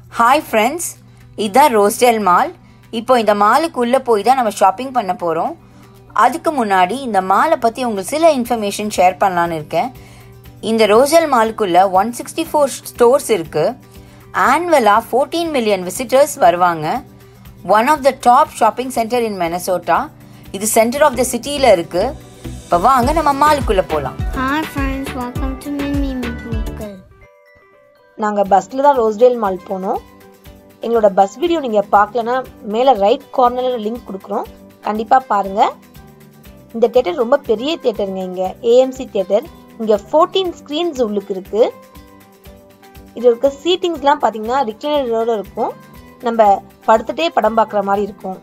Hi friends இதுதான் ரோஸ்டெல் mall இப்போ இந்த மாலுக்குள்ளே போய் தான் நம்ம ஷாப்பிங் பண்ண போகிறோம் அதுக்கு முன்னாடி இந்த மாலை பற்றி உங்களுக்கு சில இன்ஃபர்மேஷன் ஷேர் பண்ணலான்னு இருக்கேன் இந்த ரோசல் மாலுக்குள்ளே ஒன் சிக்ஸ்டி ஃபோர் ஸ்டோர்ஸ் இருக்குது ஆனுவலாக ஃபோர்டீன் மில்லியன் விசிட்டர்ஸ் வருவாங்க one of the top shopping center in Minnesota இது சென்டர் ஆஃப் த சிட்டியில் இருக்குது இப்போ வாங்க நம்ம மாலுக்குள்ளே போகலாம் Hi friends, welcome to Mimi Google. நாங்கள் பஸ்ஸில் தான் ரோஸ்டேல் மால் போனோம் எங்களோட பஸ் வீடியோ நீங்கள் பார்க்கலனா மேலே ரைட் கார்னரில் லிங்க் கொடுக்குறோம் கண்டிப்பாக பாருங்கள் இந்த தேட்டர் ரொம்ப பெரிய தேட்டருங்க இங்கே ஏஎம்சி தேட்டர் இங்கே ஃபோர்டீன் ஸ்க்ரீன்ஸ் உள்ளுக்கு இருக்குது இது இருக்க சீட்டிங்ஸ்லாம் பார்த்தீங்கன்னா ரிக்ளைனரோட இருக்கும் நம்ம படுத்துட்டே படம் பார்க்குற மாதிரி இருக்கும்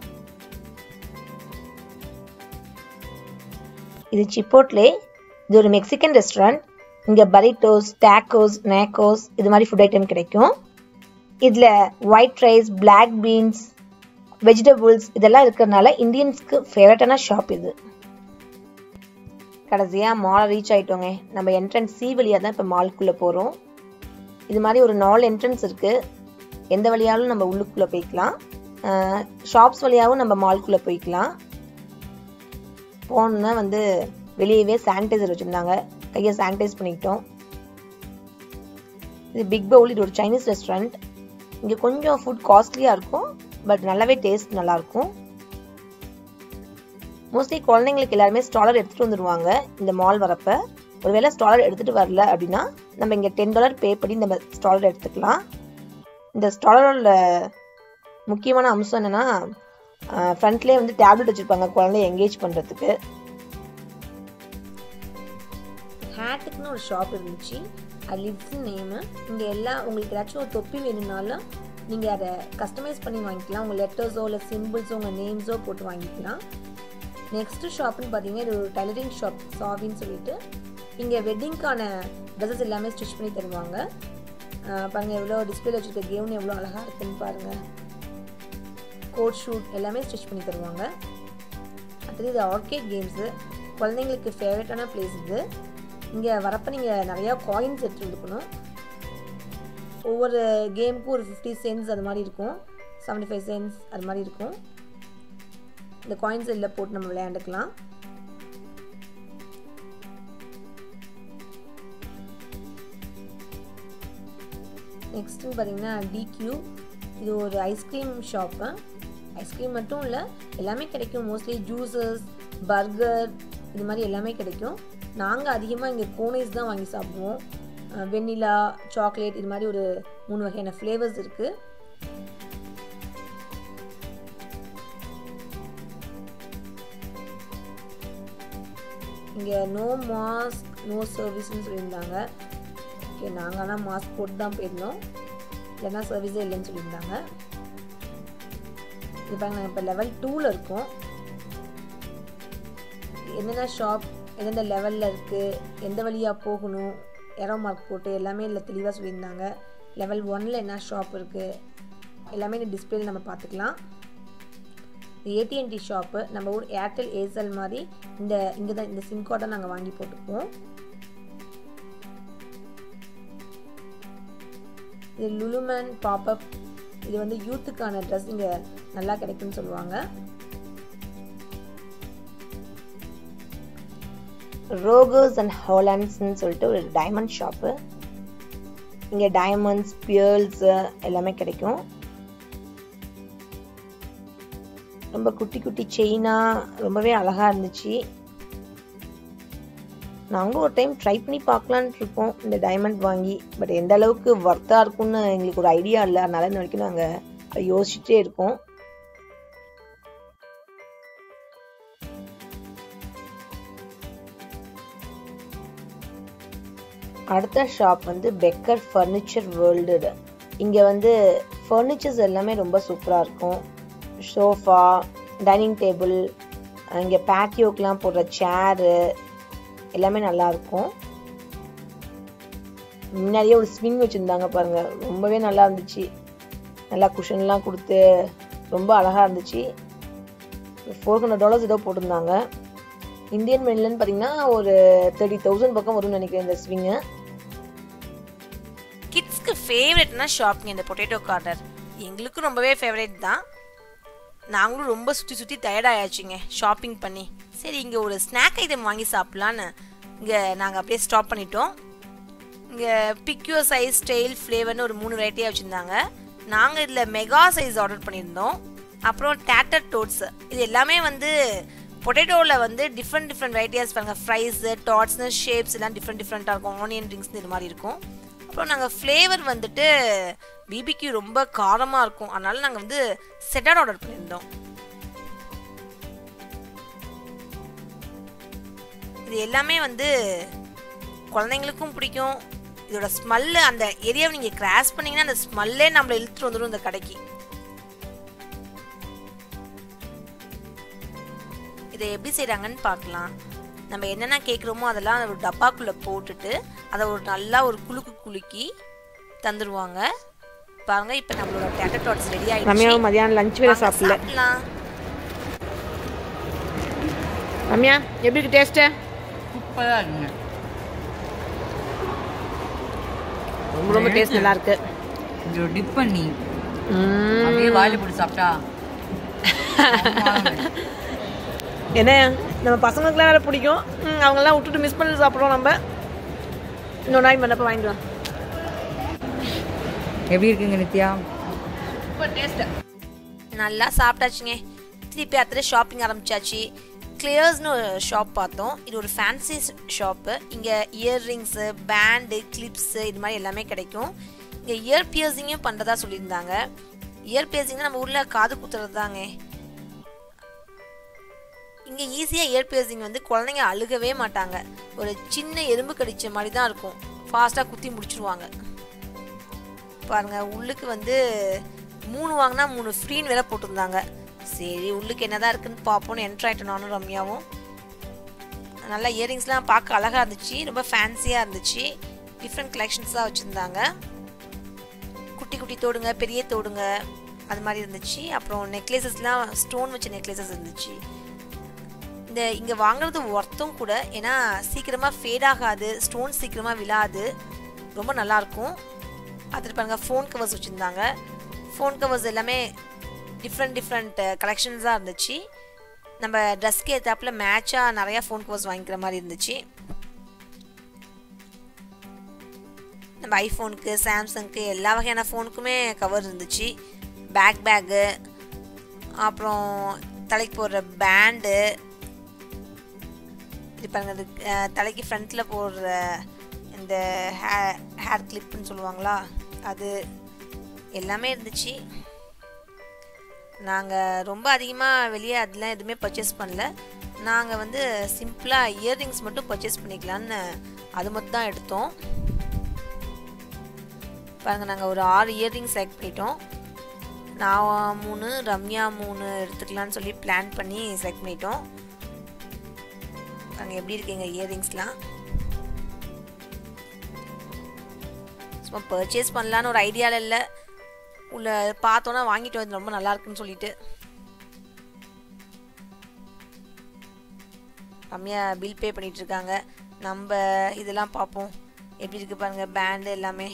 இது சிப்போட்லே இது ஒரு மெக்சிகன் ரெஸ்டாரண்ட் இங்கே பரிட்டோஸ் டேக்கோஸ் நேக்கோஸ் இது மாதிரி ஃபுட் ஐட்டம் கிடைக்கும் இதில் white rice black beans vegetables இதெல்லாம் இருக்கிறதுனால இந்தியன்ஸ்க்கு ஃபேவரட்டான ஷாப் இது கடைசியாக மாலை ரீச் ஆகிட்டோங்க நம்ம என்ட்ரன்ஸ் சி வழியாக தான் இப்போ மால்குள்ளே போகிறோம் இது மாதிரி ஒரு நாலு என்ட்ரன்ஸ் இருக்குது எந்த வழியாலும் நம்ம உள்ளுக்குள்ளே போய்க்கலாம் ஷாப்ஸ் வழியாகவும் நம்ம மால்குள்ளே போய்க்கலாம் போனோன்னா வந்து வெளியவே சானிடைசர் வச்சுருந்தாங்க கையை சானிடைஸ் பண்ணிக்கிட்டோம் இது பிக் பவுல் இது ஒரு சைனீஸ் ரெஸ்டாரண்ட் இங்கே கொஞ்சம் ஃபுட் காஸ்ட்லியாக இருக்கும் பட் நல்லாவே டேஸ்ட் நல்லாயிருக்கும் மோஸ்ட்லி குழந்தைங்களுக்கு எல்லாருமே ஸ்டாலர் எடுத்துகிட்டு வந்துடுவாங்க இந்த மால் வரப்ப ஒருவேளை ஸ்டாலர் எடுத்துகிட்டு வரல அப்படின்னா நம்ம இங்கே டென் டாலர் பே பண்ணி நம்ம ஸ்டாலர் எடுத்துக்கலாம் இந்த ஸ்டாலரோட முக்கியமான அம்சம் என்னென்னா ஃப்ரண்ட்லேயே வந்து டேப்லெட் வச்சுருப்பாங்க குழந்தைய என்கேஜ் பண்ணுறதுக்கு ஹேட்டுக்குன்னு ஒரு ஷாப் இருந்துச்சு அது லிட்ஸ் நேமு இங்கே எல்லாம் உங்களுக்கு ஏதாச்சும் ஒரு தொப்பி வேணும்னாலும் நீங்கள் அதை கஸ்டமைஸ் பண்ணி வாங்கிக்கலாம் உங்கள் லெட்டர்ஸோ இல்லை சிம்பிள்ஸோ உங்கள் நேம்ஸோ போட்டு வாங்கிக்கலாம் நெக்ஸ்ட்டு ஷாப்னு பார்த்தீங்கன்னா இது ஒரு டைலரிங் ஷாப் சாவின்னு சொல்லிட்டு இங்கே வெட்டிங்க்கான ட்ரெஸ்ஸஸ் எல்லாமே ஸ்டிச் பண்ணி தருவாங்க பாருங்கள் எவ்வளோ டிஸ்பிளே வச்சுருக்க கேம் எவ்வளோ அழகாக இருக்குன்னு பாருங்கள் கோட் ஷூட் எல்லாமே ஸ்டிச் பண்ணி தருவாங்க அடுத்தது இது ஆர்கேட் கேம்ஸு குழந்தைங்களுக்கு ஃபேவரட்டான பிளேஸ் இது இங்கே வரப்போ நீங்கள் நிறையா காயின்ஸ் எடுத்துகிட்டு இருக்கணும் ஒவ்வொரு கேமுக்கும் ஒரு ஃபிஃப்டி சென்ட்ஸ் அது மாதிரி இருக்கும் செவன்டி ஃபைவ் சென்ட்ஸ் அது மாதிரி இருக்கும் இந்த காயின்ஸ் இதில் போட்டு நம்ம விளையாண்டுக்கலாம் நெக்ஸ்ட்டு பார்த்தீங்கன்னா டிக்யூ இது ஒரு ஐஸ்கிரீம் ஷாப்பு ஐஸ்கிரீம் மட்டும் இல்லை எல்லாமே கிடைக்கும் மோஸ்ட்லி ஜூஸஸ் பர்கர் இது மாதிரி எல்லாமே கிடைக்கும் நாங்கள் அதிகமாக இங்கே கோனைஸ் தான் வாங்கி சாப்பிடுவோம் வெண்ணிலா சாக்லேட் இது மாதிரி ஒரு மூணு வகையான ஃப்ளேவர்ஸ் இருக்குது இங்கே நோ மாஸ்க் நோ சர்வீஸ்னு சொல்லியிருந்தாங்க ஓகே நாங்கள் ஆனால் மாஸ்க் போட்டு தான் போயிருந்தோம் இல்லைன்னா சர்வீஸே இல்லைன்னு சொல்லியிருந்தாங்க இது பாருங்க நாங்கள் இப்போ லெவல் டூவில் இருக்கோம் என்னென்ன ஷாப் எந்தெந்த லெவலில் இருக்குது எந்த வழியாக போகணும் எரோ மார்க் போட்டு எல்லாமே இல்லை தெளிவாக சொல்லியிருந்தாங்க லெவல் ஒனில் என்ன ஷாப் இருக்குது எல்லாமே இந்த டிஸ்பிளேல நம்ம பார்த்துக்கலாம் இது ஏடிஎன்டி ஷாப்பு நம்ம ஊர் ஏர்டெல் ஏர்செல் மாதிரி இந்த இங்கே தான் இந்த சிம் கார்டை நாங்கள் வாங்கி போட்டுக்குவோம் இது லுலுமேன் பாப்அப் இது வந்து யூத்துக்கான ட்ரெஸ் இங்கே நல்லா கிடைக்குன்னு சொல்லுவாங்க ரோகர்ஸ் அண்ட் ஹாலண்ட்ஸ்னு சொல்லிட்டு ஒரு டைமண்ட் ஷாப்பு இங்கே டைமண்ட்ஸ் பியர்ல்ஸ் எல்லாமே கிடைக்கும் ரொம்ப குட்டி குட்டி செயினாக ரொம்பவே அழகாக இருந்துச்சு நாங்களும் ஒரு டைம் ட்ரை பண்ணி பார்க்கலான்ட்டு இருக்கோம் இந்த டைமண்ட் வாங்கி பட் எந்த அளவுக்கு ஒர்த்தாக இருக்கும்னு எங்களுக்கு ஒரு ஐடியா இல்லை அதனால இந்த வரைக்கும் நாங்கள் அதை யோசிச்சுட்டே இருக்கோம் அடுத்த ஷாப் வந்து பெக்கர் ஃபர்னிச்சர் வேர்ல்டு இங்கே வந்து ஃபர்னிச்சர்ஸ் எல்லாமே ரொம்ப சூப்பராக இருக்கும் சோஃபா டைனிங் டேபிள் இங்கே பேட்டியோக்கெலாம் போடுற சேரு எல்லாமே நல்லாயிருக்கும் முன்னாடியே ஒரு ஸ்விங் வச்சுருந்தாங்க பாருங்கள் ரொம்பவே நல்லா இருந்துச்சு நல்லா குஷன்லாம் கொடுத்து ரொம்ப அழகாக இருந்துச்சு ஃபோர் ஹண்ட்ரட் டாலர்ஸ் ஏதோ போட்டிருந்தாங்க இந்தியன் மென்லன்னு பார்த்தீங்கன்னா ஒரு தேர்ட்டி தௌசண்ட் பக்கம் வரும்னு நினைக்கிறேன் இந்த ஸ்விங்கு கிட்ஸ்க்கு ஃபேவரெட்னா ஷாப்பிங் இந்த பொட்டேட்டோ கார்னர் எங்களுக்கும் ரொம்பவே ஃபேவரட் தான் நாங்களும் ரொம்ப சுற்றி சுற்றி டயர்டாயாச்சுங்க ஷாப்பிங் பண்ணி சரி இங்கே ஒரு ஸ்நாக் ஐட்டம் வாங்கி சாப்பிட்லான்னு இங்கே நாங்கள் அப்படியே ஸ்டாப் பண்ணிட்டோம் இங்கே பிக்யூ சைஸ் ஸ்டைல் ஃப்ளேவர்னு ஒரு மூணு வெரைட்டியாக வச்சுருந்தாங்க நாங்கள் இதில் மெகா சைஸ் ஆர்டர் பண்ணியிருந்தோம் அப்புறம் டேட்டர் டோட்ஸ் இது எல்லாமே வந்து பொட்டேட்டோவில் வந்து டிஃப்ரெண்ட் டிஃப்ரெண்ட் வெரைட்டியாஸ் பாருங்கள் ஃப்ரைஸு டாட்ஸ்னு ஷேப்ஸ் எல்லாம் டிஃப்ரெண்ட் டிஃப்ரெண்ட்டாக இருக்கும் ஆனியன் ரிங்ஸ் இது மாதிரி இருக்கும் அப்புறம் நாங்கள் ஃப்ளேவர் வந்துட்டு பிபிக்கு ரொம்ப காரமாக இருக்கும் அதனால நாங்கள் வந்து செட்டாட் ஆர்டர் பண்ணியிருந்தோம் இது எல்லாமே வந்து குழந்தைங்களுக்கும் பிடிக்கும் இதோட ஸ்மெல்லு அந்த ஏரியாவை நீங்கள் கிராஸ் பண்ணீங்கன்னா அந்த ஸ்மெல்லே நம்மளை இழுத்துட்டு வந்துடும் இந்த கடைக்கு இதை எப்படி செய்கிறாங்கன்னு பார்க்கலாம் நம்ம என்னென்ன கேட்குறோமோ அதெல்லாம் ஒரு டப்பாக்குள்ளே போட்டுட்டு அதை ஒரு நல்லா ஒரு குலுக்கு குலுக்கி தந்துடுவாங்க பாருங்க இப்போ நம்மளோட டேட்டர் டாட்ஸ் ரெடி ஆயிடுச்சு ரம்யா மதியானம் லஞ்ச் வேற வாங்க, சாப்பிடல சாப்பிடலாம் ரம்யா எப்படி இருக்கு டேஸ்ட்டு சூப்பராக இருக்குங்க ரொம்ப ரொம்ப டேஸ்ட் நல்லா இருக்கு இது டிப் பண்ணி ம். அப்படியே வாயில் போட்டு சாப்பிட்டா என்ன நம்ம பசங்களுக்குலாம் வேற பிடிக்கும் ம், அவங்கெல்லாம் விட்டுட்டு மிஸ் பண்ணி சாப்பிட்றோம் நம்ம இன்னொரு நாள் பண்ணப்ப வாங்கிக்கலாம் எப்படி இருக்குங்க நித்யா சூப்பர் டேஸ்ட்டு நல்லா சாப்பிட்டாச்சுங்க திருப்பி அடுத்த ஷாப்பிங் ஆரம்பிச்சாச்சு கிளியர்ஸ்னு ஒரு ஷாப் பார்த்தோம் இது ஒரு ஃபேன்சி ஷாப்பு இங்கே இயர்ரிங்ஸு பேண்டு கிளிப்ஸு இது மாதிரி எல்லாமே கிடைக்கும் இங்கே இயர் பியர்சிங்கும் பண்ணுறதா சொல்லியிருந்தாங்க இயர் பியர்சிங்னா நம்ம ஊரில் காது குத்துறது தாங்க இங்கே ஈஸியாக இயர் பியர்சிங் வந்து குழந்தைங்க அழுகவே மாட்டாங்க ஒரு சின்ன எறும்பு கடிச்ச மாதிரி தான் இருக்கும் ஃபாஸ்ட்டாக குத்தி முடிச்சிருவாங்க பாருங்க உள்ளுக்கு வந்து மூணு வாங்கினா மூணு ஃப்ரீன்னு வேற போட்டிருந்தாங்க சரி உள்ளுக்கு என்னதான் இருக்குன்னு பார்ப்போம்னு என்ட்ரு ஆகிட்டோம் நானும் ரம்யாவும் நல்லா இயரிங்ஸ்லாம் பார்க்க அழகாக இருந்துச்சு ரொம்ப ஃபேன்சியாக இருந்துச்சு டிஃப்ரெண்ட் கலெக்ஷன்ஸாக வச்சுருந்தாங்க குட்டி குட்டி தோடுங்க பெரிய தோடுங்க அது மாதிரி இருந்துச்சு அப்புறம் நெக்லஸஸ்லாம் ஸ்டோன் வச்ச நெக்லஸஸ் இருந்துச்சு இந்த இங்கே வாங்குறது ஒர்த்தும் கூட ஏன்னா சீக்கிரமாக ஃபேட் ஆகாது ஸ்டோன் சீக்கிரமாக விழாது ரொம்ப நல்லாயிருக்கும் அதில் பாருங்கள் ஃபோன் கவர்ஸ் வச்சுருந்தாங்க ஃபோன் கவர்ஸ் எல்லாமே டிஃப்ரெண்ட் டிஃப்ரெண்ட் கலெக்ஷன்ஸாக இருந்துச்சு நம்ம ட்ரெஸ்க்கு ஏற்றாப்புல மேட்சாக நிறையா ஃபோன் கவர்ஸ் வாங்கிக்கிற மாதிரி இருந்துச்சு நம்ம ஐஃபோனுக்கு சாம்சங்க்கு எல்லா வகையான ஃபோனுக்குமே கவர் இருந்துச்சு பேக் பேக்கு அப்புறம் தலைக்கு போடுற பேண்டு இது பாருங்க இது அஹ், தலைக்கு ஃப்ரண்ட்டில் போடுற இந்த ஹே ஹேர் கிளிப்புன்னு சொல்லுவாங்களா அது எல்லாமே இருந்துச்சு நாங்கள் ரொம்ப அதிகமாக வெளியே அதெல்லாம் எதுவுமே பர்ச்சேஸ் பண்ணல நாங்கள் வந்து சிம்பிளாக இயர்ரிங்ஸ் மட்டும் பர்ச்சேஸ் பண்ணிக்கலான்னு அது மட்டும் தான் எடுத்தோம் பாருங்கள் நாங்கள் ஒரு ஆறு இயர்ரிங்ஸ் செலக்ட் பண்ணிட்டோம் நான் மூணு ரம்யா மூணு எடுத்துக்கலான்னு சொல்லி பிளான் பண்ணி செலக்ட் பண்ணிட்டோம் நாங்கள் எப்படி இருக்கீங்க இயர்ரிங்ஸ்லாம் சும்மா பர்ச்சேஸ் பண்ணலான்னு ஒரு ஐடியாவில் இல்லை உள்ள பார்த்தோன்னா வாங்கிட்டு வந்து ரொம்ப நல்லா இருக்குன்னு சொல்லிட்டு ரம்யா பில் பே பண்ணிட்டு இருக்காங்க நம்ம இதெல்லாம் பார்ப்போம் எப்படி இருக்கு பாருங்க பேண்டு எல்லாமே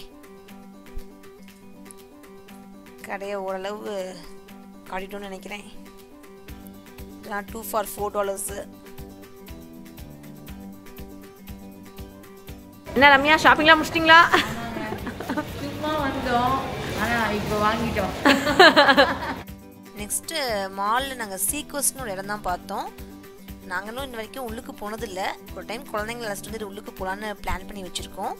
கடையை ஓரளவு காட்டிட்டோம்னு நினைக்கிறேன் இதெல்லாம் டூ ஃபார் ஃபோர் டாலர்ஸு என்ன ரம்யா ஷாப்பிங்லாம் முடிச்சிட்டிங்களா சும்மா வந்தோம் ஆனால் இப்போ வாங்கிட்டோம் நெக்ஸ்ட்டு மாலில் நாங்கள் சீக்வஸ்னு ஒரு இடம் தான் பார்த்தோம் நாங்களும் இன்ன வரைக்கும் உள்ளுக்கு போனதில்லை ஒரு டைம் குழந்தைங்களை அழைச்சிட்டு வந்து உள்ளுக்கு போகலான்னு பிளான் பண்ணி வச்சுருக்கோம்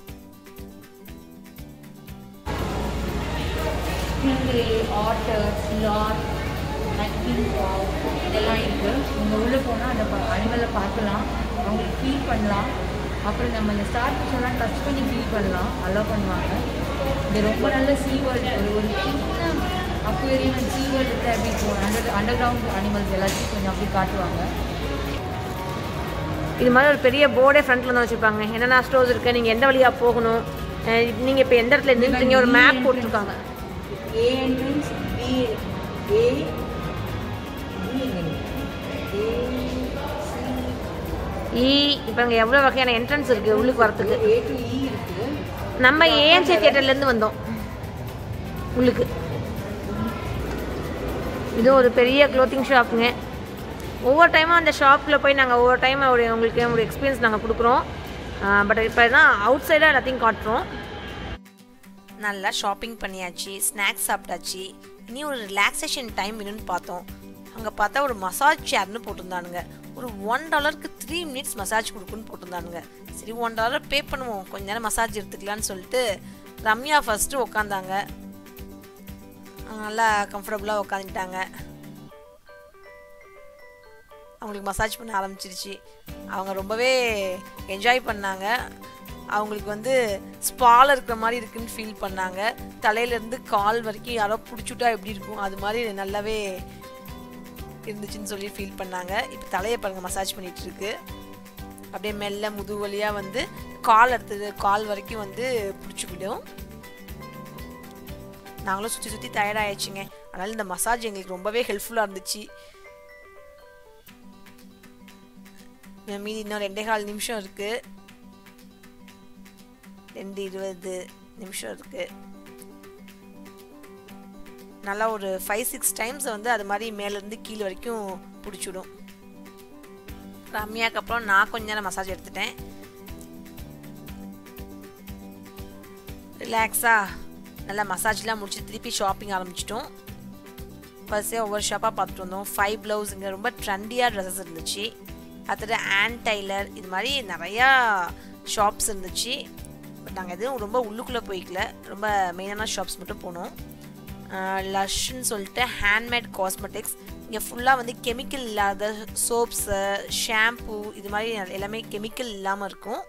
ஸ்டிங்ரே ஆட்டர் ஸ்லாத் நக்கிங் இதெல்லாம் இருக்குது நீங்கள் உள்ளே போனால் அந்த அனிமலை பார்க்கலாம் அவங்களுக்கு ஃபீல் பண்ணலாம் அப்புறம் நம்ம இந்த ஸ்டார் ஃபிஷ்ஷெல்லாம் டச் பண்ணி ஃபீல் பண்ணலாம் அலோவ் பண்ணுவாங்க இது ரொம்ப நல்ல சீ வேர்ல்டு ஒரு ஒரு சின்ன அக்வேரியம் அண்ட் சீ வேர்ல்டு இருக்கிற அப்படி இருக்கும் அண்டர் அண்டர் கிரவுண்ட் அனிமல்ஸ் எல்லாத்தையும் கொஞ்சம் அப்படி காட்டுவாங்க இது மாதிரி ஒரு பெரிய போர்டே ஃப்ரண்ட்டில் தான் வச்சுருப்பாங்க என்னென்ன ஸ்டோர்ஸ் இருக்குது நீங்கள் எந்த வழியாக போகணும் நீங்கள் இப்போ எந்த இடத்துல நின்றுங்க ஒரு மேப் போட்டிருக்காங்க ஏ என்ட்ரன்ஸ் பி ஏ இ இப்போ அங்கே எவ்வளோ வகையான என்ட்ரன்ஸ் இருக்குது உள்ளுக்கு வரத்துக்கு ஏ டு இ இருக்குது நம்ம ஏஎன்சி தியேட்டர்லேருந்து வந்தோம் உள்ளுக்கு இது ஒரு பெரிய க்ளோத்திங் ஷாப்புங்க ஒவ்வொரு டைமும் அந்த ஷாப்பில் போய் நாங்கள் ஒவ்வொரு டைம் ஒரு உங்களுக்கு ஒரு எக்ஸ்பீரியன்ஸ் நாங்கள் கொடுக்குறோம் பட் இப்போ தான் அவுட் சைடாக எல்லாத்தையும் காட்டுறோம் நல்லா ஷாப்பிங் பண்ணியாச்சு ஸ்நாக்ஸ் சாப்பிட்டாச்சு இனி ஒரு ரிலாக்ஸேஷன் டைம் வேணும்னு பார்த்தோம் அங்கே பார்த்தா ஒரு மசாஜ் சேர்னு போட்டிருந்தானுங்க ஒரு ஒன் டாலருக்கு த்ரீ மினிட்ஸ் மசாஜ் கொடுக்குன்னு போட்டிருந்தானுங்க சரி ஒன் டாலர் பே பண்ணுவோம் கொஞ்ச நேரம் மசாஜ் எடுத்துக்கலான்னு சொல்லிட்டு ரம்யா ஃபஸ்ட்டு உக்காந்தாங்க நல்லா கம்ஃபர்டபுளாக உக்காந்துட்டாங்க அவங்களுக்கு மசாஜ் பண்ண ஆரம்பிச்சிருச்சு அவங்க ரொம்பவே என்ஜாய் பண்ணாங்க அவங்களுக்கு வந்து ஸ்பால் இருக்கிற மாதிரி இருக்குன்னு ஃபீல் பண்ணாங்க தலையிலேருந்து கால் வரைக்கும் யாரோ பிடிச்சுட்டா எப்படி இருக்கும் அது மாதிரி நல்லாவே இருந்துச்சுன்னு சொல்லி ஃபீல் பண்ணாங்க இப்போ தலையை பாருங்க மசாஜ் பண்ணிட்டு இருக்கு அப்படியே மெல்ல முதுகு வழியாக வந்து கால் அடுத்தது கால் வரைக்கும் வந்து பிடிச்சிக்கிடும் நாங்களும் சுற்றி சுற்றி டயர்டாயிடுச்சுங்க அதனால் இந்த மசாஜ் எங்களுக்கு ரொம்பவே ஹெல்ப்ஃபுல்லாக இருந்துச்சு மீதி இன்னும் ரெண்டே கால் நிமிஷம் இருக்குது ரெண்டு இருபது நிமிஷம் இருக்குது நல்லா ஒரு ஃபைவ் சிக்ஸ் டைம்ஸ் வந்து அது மாதிரி மேலேருந்து கீழே வரைக்கும் பிடிச்சிடும் ரம்யாக்கு அப்புறம் நான் கொஞ்ச நேரம் மசாஜ் எடுத்துட்டேன் ரிலாக்ஸாக நல்லா மசாஜ்லாம் முடிச்சு திருப்பி ஷாப்பிங் ஆரம்பிச்சிட்டோம் ஃபர்ஸ்டே ஒவ்வொரு ஷாப்பாக பார்த்துட்டு வந்தோம் ஃபைவ் ப்ளவுஸ் இங்கே ரொம்ப ட்ரெண்டியாக ட்ரெஸ்ஸஸ் இருந்துச்சு அடுத்தது ஆன் டைலர் இது மாதிரி நிறையா ஷாப்ஸ் இருந்துச்சு பட் நாங்கள் எதுவும் ரொம்ப உள்ளுக்குள்ளே போய்க்கல ரொம்ப மெயினான ஷாப்ஸ் மட்டும் போனோம் லஷ்ன்னு சொல்லிட்டு ஹேண்ட்மேட் காஸ்மெட்டிக்ஸ் இங்கே ஃபுல்லாக வந்து கெமிக்கல் இல்லாத சோப்ஸு ஷாம்பு இது மாதிரி எல்லாமே கெமிக்கல் இல்லாமல் இருக்கும்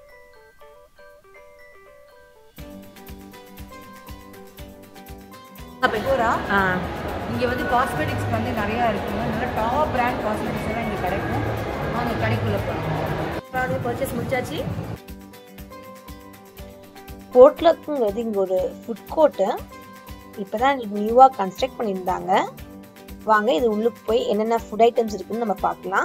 பெகோரா ஆ இங்கே வந்து காஸ்மெட்டிக்ஸ் வந்து நிறையா இருக்குங்க நல்ல டாப் பிராண்ட் காஸ்மெட்டிக்ஸ் எல்லாம் இங்கே கிடைக்கும் வாங்க கடைக்குள்ளே போகலாம் பர்ச்சேஸ் முடிச்சாச்சு போட்லக்குங்கிறது இங்கே ஒரு ஃபுட் கோர்ட்டு இப்போ தான் நியூவாக கன்ஸ்ட்ரக்ட் பண்ணியிருந்தாங்க வாங்க இது உள்ளுக்கு போய் என்னென்ன ஃபுட் ஐட்டம்ஸ் இருக்குன்னு நம்ம பார்க்கலாம்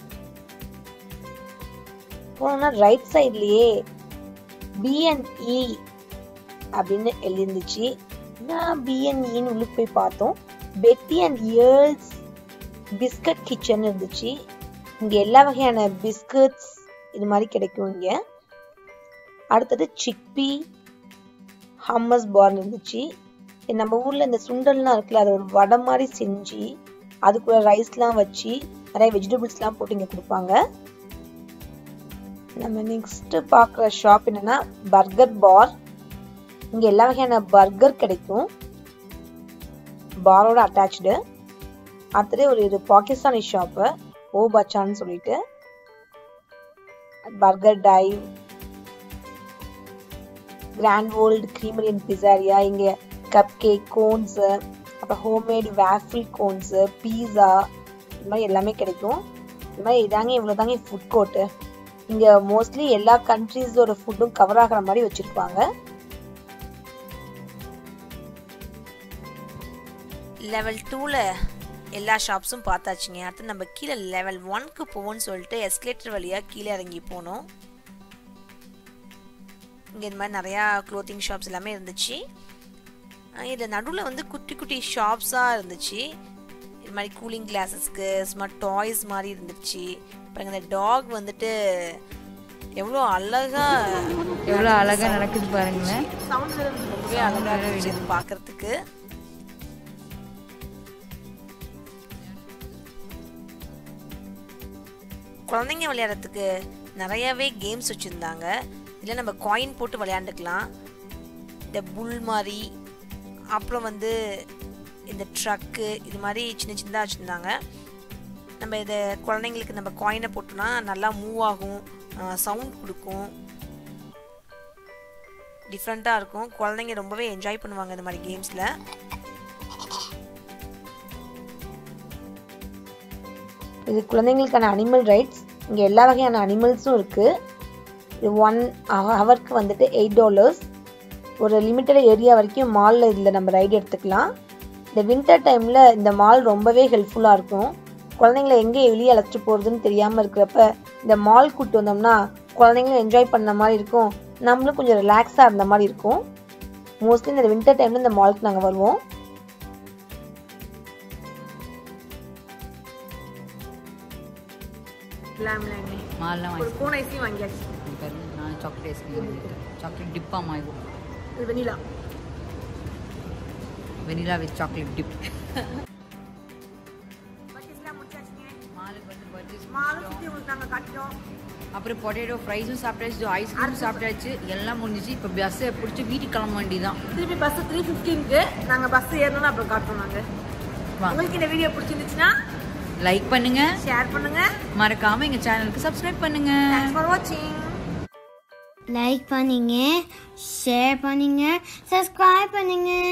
போனோம்னா ரைட் சைட்லேயே பிஎன்இ அப்படின்னு எழுதிருந்துச்சு நான் பிஎன்இன்னு உள்ளுக்கு போய் பார்த்தோம் பெட்டி அண்ட் இயர்ஸ் பிஸ்கட் கிச்சன் இருந்துச்சு இங்கே எல்லா வகையான பிஸ்கட்ஸ் இது மாதிரி கிடைக்கும் இங்கே அடுத்தது சிக்பி ஹம்மஸ் பார்ன் இருந்துச்சு இது நம்ம ஊரில் இந்த சுண்டல்லாம் இருக்குல்ல அதை ஒரு வடை மாதிரி செஞ்சு அதுக்குள்ள ரைஸ்லாம் வச்சு நிறைய வெஜிடபிள்ஸ்லாம் போட்டு இங்கே கொடுப்பாங்க நம்ம நெக்ஸ்ட் பார்க்குற ஷாப் என்னன்னா பர்கர் பார் இங்கே எல்லா வகையான பர்கர் கிடைக்கும் பாரோட அட்டாச்சு அடுத்தது ஒரு இது பாகிஸ்தானி ஷாப்பு ஓ பச்சான்னு சொல்லிட்டு burger dive Grand World Creamery and pizzeria இங்கே கப் கேக் கோன்ஸு அப்புறம் ஹோம்மேட் வேஃபில் கோன்ஸு பீஸா இது மாதிரி எல்லாமே கிடைக்கும் இது மாதிரி இதாங்க இவ்வளோ தாங்க ஃபுட் கோர்ட்டு இங்கே மோஸ்ட்லி எல்லா கண்ட்ரீஸோட ஃபுட்டும் கவர் ஆகிற மாதிரி வச்சுருப்பாங்க லெவல் டூவில் எல்லா ஷாப்ஸும் பார்த்தாச்சுங்க அடுத்து நம்ம கீழே லெவல் ஒன்க்கு போவோம்னு சொல்லிட்டு எஸ்கலேட்டர் வழியாக கீழே இறங்கி போனோம் இங்கே இந்த மாதிரி நிறையா க்ளோத்திங் ஷாப்ஸ் எல்லாமே இருந்துச்சு இதில் நடுவில் வந்து குட்டி குட்டி ஷாப்ஸாக இருந்துச்சு இது மாதிரி கூலிங் கிளாஸஸ்க்கு ஸ்மார்ட் டாய்ஸ் மாதிரி இருந்துச்சு அப்புறம் இந்த டாக் வந்துட்டு எவ்வளோ அழகா எவ்வளோ அழகாக நடக்குது பாருங்களேன் ரொம்பவே அழகாக இருந்துச்சு இது பார்க்கறதுக்கு குழந்தைங்க விளையாடுறதுக்கு நிறையவே கேம்ஸ் வச்சுருந்தாங்க இதில் நம்ம காயின் போட்டு விளையாண்டுக்கலாம் இந்த புல் மாதிரி அப்புறம் வந்து இந்த ட்ரக்கு இது மாதிரி சின்ன சின்னதாக வச்சுருந்தாங்க நம்ம இதை குழந்தைங்களுக்கு நம்ம காயினை போட்டோம்னா நல்லா மூவ் ஆகும் சவுண்ட் கொடுக்கும் டிஃப்ரெண்ட்டாக இருக்கும் குழந்தைங்க ரொம்பவே என்ஜாய் பண்ணுவாங்க இந்த மாதிரி கேம்ஸில் இது குழந்தைங்களுக்கான அனிமல் ரைட்ஸ் இங்கே எல்லா வகையான அனிமல்ஸும் இருக்குது இது ஒன் ஹவருக்கு வந்துட்டு எயிட் டாலர்ஸ் ஒரு லிமிட்டட் ஏரியா வரைக்கும் மாலில் இதில் நம்ம ரைடு எடுத்துக்கலாம் இந்த வின்டர் டைமில் இந்த மால் ரொம்பவே ஹெல்ப்ஃபுல்லாக இருக்கும் குழந்தைங்கள எங்கே வெளியே அழைச்சிட்டு போகிறதுன்னு தெரியாமல் இருக்கிறப்ப இந்த மால் கூட்டு வந்தோம்னா குழந்தைங்களும் என்ஜாய் பண்ண மாதிரி இருக்கும் நம்மளும் கொஞ்சம் ரிலாக்ஸாக இருந்த மாதிரி இருக்கும் மோஸ்ட்லி இந்த வின்டர் டைமில் இந்த மாலுக்கு நாங்கள் வருவோம் மாலாம் ஒரு கோன் ஐஸ்கிரீம் வாங்கியாச்சு பாருங்க நான் சாக்லேட் ஐஸ்கிரீம் வாங்கியிருக்கேன் சாக்லேட் டிப்பாக இது இது vanilla vanilla with chocolate dip மாலுக்கு வந்து பர்ச்சேஸ் மாலும் சுற்றி உங்களுக்கு நாங்கள் காட்டிட்டோம் அப்புறம் பொட்டேட்டோ ஃப்ரைஸும் சாப்பிட்டாச்சு ஐஸ்கிரீம் சாப்பிட்டாச்சு எல்லாம் முடிஞ்சிச்சு இப்போ பஸ்ஸை பிடிச்சி வீட்டுக்கு கிளம்ப வேண்டியதான் திருப்பி பஸ் த்ரீ ஃபிஃப்டீனுக்கு நாங்கள் பஸ் ஏறணும்னு அப்புறம் காட்டுறோம் நாங்கள் உங்களுக்கு இந்த வீடியோ பிடிச்சிருந்துச்சுன்னா லைக் பண்ணுங்க ஷேர் பண்ணுங்க மறக்காம எங்க சேனலுக்கு சப்ஸ்கிரைப் பண்ணுங்க தேங்க்ஸ் ஃபார் வாட்சிங் லைக் பண்ணுங்க ஷேர் பண்ணுங்க சப்ஸ்கிரைப் பண்ணுங்க